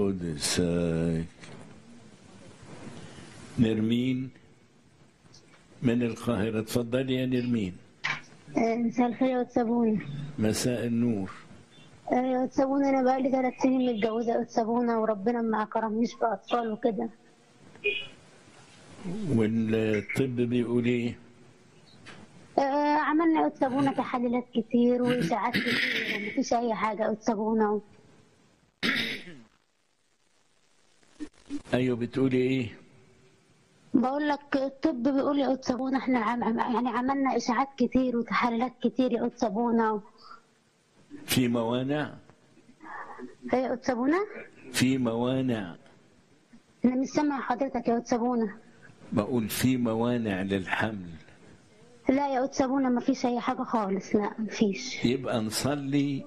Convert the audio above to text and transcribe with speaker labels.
Speaker 1: قدسك نرمين من القاهرة اتفضلي يا نرمين
Speaker 2: آه، مساء الخير يا وتسابونا
Speaker 1: مساء النور
Speaker 2: يا وتسابونا انا بقالي ثلاث سنين متجوزه يا وتسابونا وربنا ما كرمنيش باطفال وكده
Speaker 1: والطب بيقول ايه
Speaker 2: آه، عملنا يا وتسابونا تحاليلات كتير واشاعات كتير ومفيش اي حاجه يا وتسابونا
Speaker 1: ايوه بتقولي ايه
Speaker 2: بقول لك الطب بيقول يا وتسابونا احنا عم عم- يعني عملنا اشاعات كتير وتحاليلات كتير يا وتسابونا
Speaker 1: في موانع
Speaker 2: يا وتسابونا
Speaker 1: في موانع
Speaker 2: انا مش سامعه حضرتك يا وتسابونا
Speaker 1: بقول في موانع للحمل
Speaker 2: لا يا وتسابونا مفيش اي حاجه خالص لا مفيش
Speaker 1: يبقى نصلي